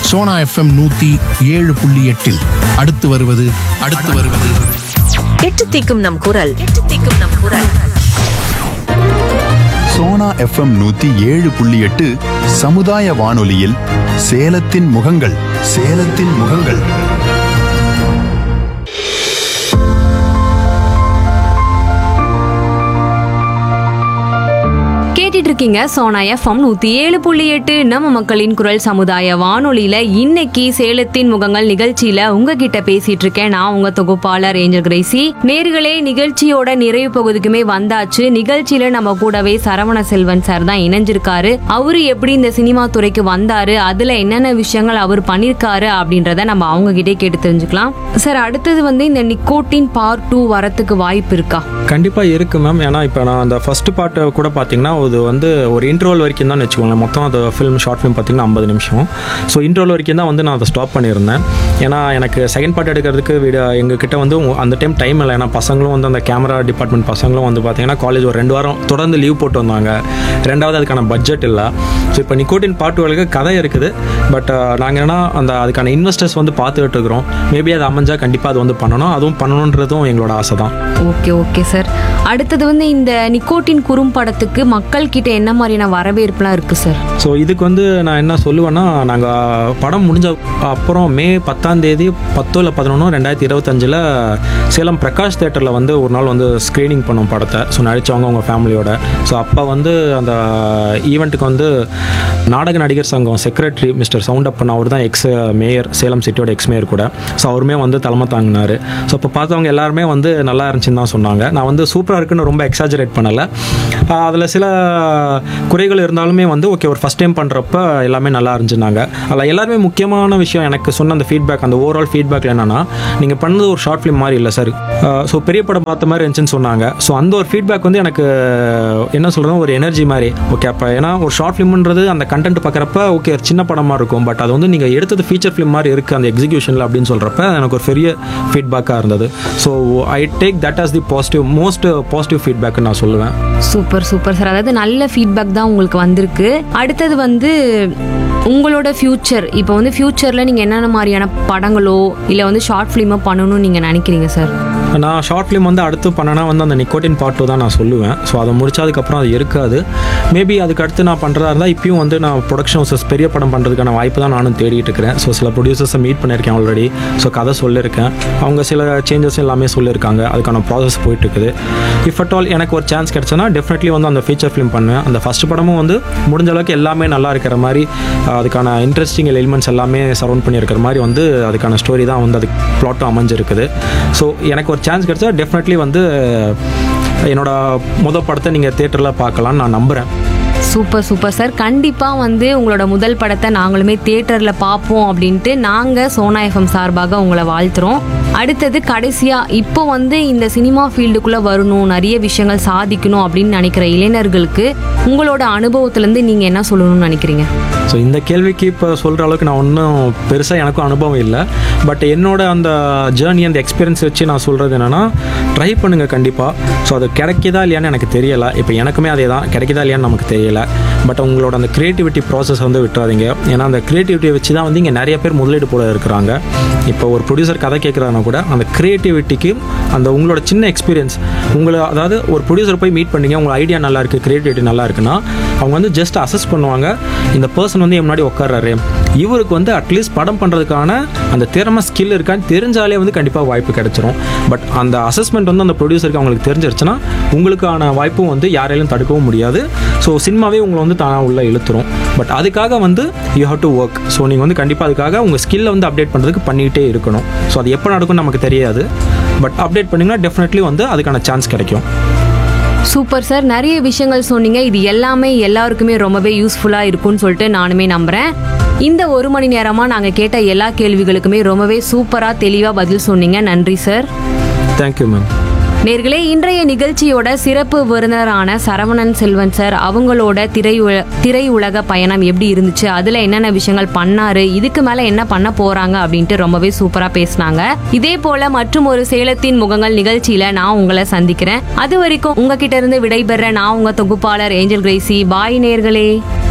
Sona FM நூத்தி ஏழு புள்ளி எட்டில் அடுத்து வருவது அடுத்து வருவது எட்டு தீக்கும் நம் குரல் எட்டு தீக்கும் நம் குரல் சோனா எஃப்எம் நூத்தி ஏழு புள்ளி எட்டு சமுதாய வானொலியில் சேலத்தின் முகங்கள் சேலத்தின் முகங்கள் கேட்டுட்டு இருக்கீங்க சோனா எஃப்எம் நூத்தி ஏழு புள்ளி எட்டு நம்ம மக்களின் குரல் சமுதாய வானொலியில இன்னைக்கு சேலத்தின் முகங்கள் நிகழ்ச்சியில உங்ககிட்ட பேசிட்டு இருக்கேன் நான் உங்க தொகுப்பாளர் ஏஞ்சல் கிரேசி நேர்களே நிகழ்ச்சியோட நிறைவு பகுதிக்குமே வந்தாச்சு நிகழ்ச்சியில நம்ம கூடவே சரவண செல்வன் சார் தான் இணைஞ்சிருக்காரு அவரு எப்படி இந்த சினிமா துறைக்கு வந்தாரு அதுல என்னென்ன விஷயங்கள் அவர் பண்ணிருக்காரு அப்படின்றத நம்ம அவங்க கிட்டே கேட்டு தெரிஞ்சுக்கலாம் சார் அடுத்தது வந்து இந்த நிக்கோட்டின் பார்ட் டூ வரத்துக்கு வாய்ப்பு இருக்கா கண்டிப்பாக இருக்குது மேம் ஏன்னா இப்போ நான் அந்த ஃபர்ஸ்ட் பார்ட்டை கூட பார்த்தீங்கன்னா அது வந்து ஒரு இன்டர்வல் வரைக்கும் தான் வச்சுக்கோங்களேன் மொத்தம் அந்த ஃபிலிம் ஷார்ட் ஃபிலிம் பார்த்தீங்கன்னா ஐம்பது நிமிஷம் ஸோ இன்டர்வல் வரைக்கும் தான் வந்து நான் அதை ஸ்டாப் பண்ணியிருந்தேன் ஏன்னா எனக்கு செகண்ட் பார்ட் எடுக்கிறதுக்கு வீடு எங்ககிட்ட வந்து உ- அந்த டைம் டைம் இல்லை ஏன்னா பசங்களும் வந்து அந்த கேமரா டிபார்ட்மெண்ட் பசங்களும் வந்து பார்த்தீங்கன்னா காலேஜ் ஒரு ரெண்டு வாரம் தொடர்ந்து லீவ் போட்டு வந்தாங்க ரெண்டாவது அதுக்கான பட்ஜெட் இல்லை ஸோ இப்போ நிக்கோட்டின் பார்ட் டூலுக்கு கதை இருக்குது பட் நாங்கள் என்ன அந்த அதுக்கான இன்வெஸ்டர்ஸ் வந்து பார்த்துக்கிட்டு இருக்கிறோம் மேபி அது அமைஞ்சா கண்டிப்பாக அது வந்து பண்ணணும் அதுவும் பண்ணணுன்றதும் எங்களோட ஆசை தான் ஓகே ஓகே சார் அடுத்தது வந்து இந்த நிக்கோட்டின் குறும்படத்துக்கு மக்கள் கிட்ட என்ன மாதிரியான வரவேற்புலாம் இருக்கு சார் ஸோ இதுக்கு வந்து நான் என்ன சொல்லுவேன்னா நாங்கள் படம் முடிஞ்ச அப்புறம் மே பத்தாம் தேதி பத்தோ இல்லை பதினொன்னோ ரெண்டாயிரத்தி இருபத்தஞ்சில் சேலம் பிரகாஷ் தேட்டரில் வந்து ஒரு நாள் வந்து ஸ்க்ரீனிங் பண்ணோம் படத்தை ஸோ நடித்தவங்க அவங்க ஃபேமிலியோட ஸோ அப்போ வந்து அந்த ஈவெண்ட்டுக்கு வந்து நாடக நடிகர் சங்கம் செக்ரட்டரி மிஸ்டர் சவுண்டப்பன் அவர் தான் எக்ஸ் மேயர் சேலம் சிட்டியோட எக்ஸ் மேயர் கூட ஸோ அவருமே வந்து தலைமை தாங்கினார் ஸோ அப்போ பார்த்தவங்க எல்லாருமே வந்து நல்லா இருந்துச்சுன்னு தான் சொன்னாங்க நான் வந்து சூப்பராக இருக்குன்னு ரொம்ப எக்ஸாஜரேட் பண்ணலை அதில் சில குறைகள் இருந்தாலுமே வந்து ஓகே ஒரு ஃபஸ்ட் டைம் பண்ணுறப்ப எல்லாமே நல்லா இருந்துச்சுனாங்க அதில் எல்லாருமே முக்கியமான விஷயம் எனக்கு சொன்ன அந்த ஃபீட்பேக் அந்த ஓவரால் ஃபீட்பேக் என்னன்னா நீங்கள் பண்ணது ஒரு ஷார்ட் ஃபிலிம் மாதிரி இல்லை சார் ஸோ பெரிய படம் பார்த்த மாதிரி இருந்துச்சுன்னு சொன்னாங்க ஸோ அந்த ஒரு ஃபீட்பேக் வந்து எனக்கு என்ன சொல்கிறது ஒரு எனர்ஜி மாதிரி ஓகே அப்போ ஏன்னா ஒரு ஷார்ட் ஃபிலிம்ன்றது அந்த கண்டென்ட் பார்க்குறப்ப ஓகே ஒரு சின்ன படமாக இருக்கும் பட் அது வந்து நீங்கள் எடுத்தது ஃபீச்சர் ஃபிலிம் மாதிரி இருக்குது அந்த எக்ஸிக்யூஷனில் அப்படின்னு சொல்கிறப்ப எனக்கு ஒரு பெரிய ஃபீட்பேக்காக இருந்தது so I take that as the positive most positive feedback நான் சொல்லுவேன் சூப்பர் சூப்பர் சார் அதாவது நல்ல ஃபீட்பேக் தான் உங்களுக்கு வந்திருக்கு அடுத்தது வந்து உங்களோட ஃபியூச்சர் இப்போ வந்து ஃபியூச்சரில் நீங்கள் என்னென்ன மாதிரியான படங்களோ இல்லை வந்து ஷார்ட் ஃபிலிமோ பண்ணணும்னு நீங்கள் நினைக்கிறீங்க சார் நான் ஷார்ட் ஃபிலிம் வந்து அடுத்து பண்ணனா வந்து அந்த நிக்கோட்டின் பார்ட் டூ தான் நான் சொல்லுவேன் ஸோ அதை முடிச்சதுக்கப்புறம் அது இருக்காது மேபி அதுக்கு அடுத்து நான் பண்ணுறதா இருந்தால் இப்பயும் வந்து நான் ப்ரொடக்ஷன் ஹவுசஸ் பெரிய படம் பண்ணுறதுக்கான வாய்ப்பு தான் நானும் தேடிட்டு இருக்கிறேன் ஸோ சில ப்ரொடியூசர்ஸை மீட் பண்ணியிருக்கேன் ஆல்ரெடி ஸோ கதை சொல்லியிருக்கேன் அவங்க சில சேஞ்சஸ் எல்லாமே சொல்லியிருக்காங்க அதுக்கான ப்ராசஸ் போயிட்டு இருக்குது இஃப் அட் ஆல் எனக்கு ஒரு சான்ஸ் கிடைச்சனா டெஃபினெட்லி வந்து அந்த ஃபீச்சர் ஃபிலிம் பண்ணுவேன் அந்த ஃபர்ஸ்ட் படமும் வந்து முடிஞ்ச அளவுக்கு எல்லாமே நல்லா இருக்கிற மாதிரி அஹ், அதுக்கான இன்ட்ரெஸ்டிங் எலிமெண்ட்ஸ் எல்லாமே சரௌண்ட் பண்ணியிருக்கிற மாதிரி வந்து அதுக்கான ஸ்டோரி தான் வந்து அதுக்கு ப்ளாட்டும் அமைஞ்சிருக்குது ஸோ எனக்கு ஒரு சான்ஸ் கிடைச்சா டெஃபினெட்லி வந்து என்னோட முத படத்தை நீங்கள் தேட்டரில் பார்க்கலாம்னு நான் நம்புகிறேன் சூப்பர் சூப்பர் சார் கண்டிப்பாக வந்து உங்களோட முதல் படத்தை நாங்களுமே தியேட்டரில் பார்ப்போம் அப்படின்ட்டு நாங்கள் சோனா எஃப்எம் சார்பாக உங்களை வாழ்த்துறோம் அடுத்தது கடைசியாக இப்போ வந்து இந்த சினிமா ஃபீல்டுக்குள்ளே வரணும் நிறைய விஷயங்கள் சாதிக்கணும் அப்படின்னு நினைக்கிற இளைஞர்களுக்கு உங்களோட அனுபவத்துலேருந்து நீங்கள் என்ன சொல்லணும்னு நினைக்கிறீங்க ஸோ இந்த கேள்விக்கு இப்போ சொல்கிற அளவுக்கு நான் ஒன்றும் பெருசாக எனக்கும் அனுபவம் இல்லை பட் என்னோட அந்த ஜேர்னி அந்த எக்ஸ்பீரியன்ஸ் வச்சு நான் சொல்கிறது என்னென்னா ட்ரை பண்ணுங்கள் கண்டிப்பாக ஸோ அது கிடைக்குதா இல்லையான்னு எனக்கு தெரியலை இப்போ எனக்குமே அதே தான் கிடைக்குதா இல்லையான்னு நமக்கு தெரியல பட் உங்களோட அந்த க்ரியேட்டிவிட்டி ப்ராசஸ் வந்து விட்டுறாதீங்க ஏன்னா அந்த க்ரியேட்டிவிட்டியை வச்சு தான் வந்து இங்கே நிறைய பேர் முதலீடு போட இருக்கிறாங்க இப்போ ஒரு ப்ரொடியூசர் கதை கேட்குறாங்கன்னா கூட அந்த க்ரியேட்டிவிட்டிக்கு அந்த உங்களோட சின்ன எக்ஸ்பீரியன்ஸ் உங்களை அதாவது ஒரு ப்ரொடியூசர் போய் மீட் பண்ணீங்க உங்கள் ஐடியா நல்லா இருக்குது க்ரியேட்டிவிட்டி நல்லா இருக்குன்னா அவங்க வந்து ஜஸ்ட் அசஸ் பண்ணுவாங்க இந்த பர்சன் வந்து என் முன்னாடி உட்கார்றாரு இவருக்கு வந்து அட்லீஸ்ட் படம் பண்ணுறதுக்கான அந்த திறமை ஸ்கில் இருக்கான்னு தெரிஞ்சாலே வந்து கண்டிப்பாக வாய்ப்பு கிடைச்சிரும் பட் அந்த அசஸ்மெண்ட் வந்து அந்த ப்ரொடியூசருக்கு அவங்களுக்கு தெரிஞ்சிருச்சுன்னா உங்களுக்கான வாய்ப்பும் வந்து யாராலையும் தடுக்கவும் முடியாது ஸோ சினிமாவே உங்களை வந்து தானாக உள்ள இழுத்துரும் பட் அதுக்காக வந்து you have to work so நீங்கள் வந்து கண்டிப்பாக அதுக்காக உங்கள் ஸ்கில்லை வந்து அப்டேட் பண்ணுறதுக்கு பண்ணிகிட்டே இருக்கணும் ஸோ அது எப்போ நடக்கும்னு நமக்கு தெரியாது பட் அப்டேட் பண்ணிங்கன்னா டெஃபினெட்லி வந்து அதுக்கான சான்ஸ் கிடைக்கும் சூப்பர் சார் நிறைய விஷயங்கள் சொன்னீங்க இது எல்லாமே எல்லாருக்குமே ரொம்பவே யூஸ்ஃபுல்லாக இருக்கும்னு சொல்லிட்டு நானுமே நம்புகிறேன் இந்த ஒரு மணி நேரமாக நாங்கள் கேட்ட எல்லா கேள்விகளுக்குமே ரொம்பவே சூப்பராக தெளிவாக பதில் சொன்னீங்க நன்றி சார் தேங்க்யூ மேம் நேர்களே இன்றைய நிகழ்ச்சியோட சிறப்பு விருந்தினரான சரவணன் செல்வன் சார் அவங்களோட திரை திரையுலக பயணம் எப்படி இருந்துச்சு அதுல என்னென்ன விஷயங்கள் பண்ணாரு இதுக்கு மேல என்ன பண்ண போறாங்க அப்படின்ட்டு ரொம்பவே சூப்பரா பேசினாங்க இதே போல மற்றும் ஒரு சேலத்தின் முகங்கள் நிகழ்ச்சியில நான் உங்களை சந்திக்கிறேன் அது வரைக்கும் உங்ககிட்ட இருந்து விடைபெற நான் உங்க தொகுப்பாளர் ஏஞ்சல் கிரேசி பாய் நேர்களே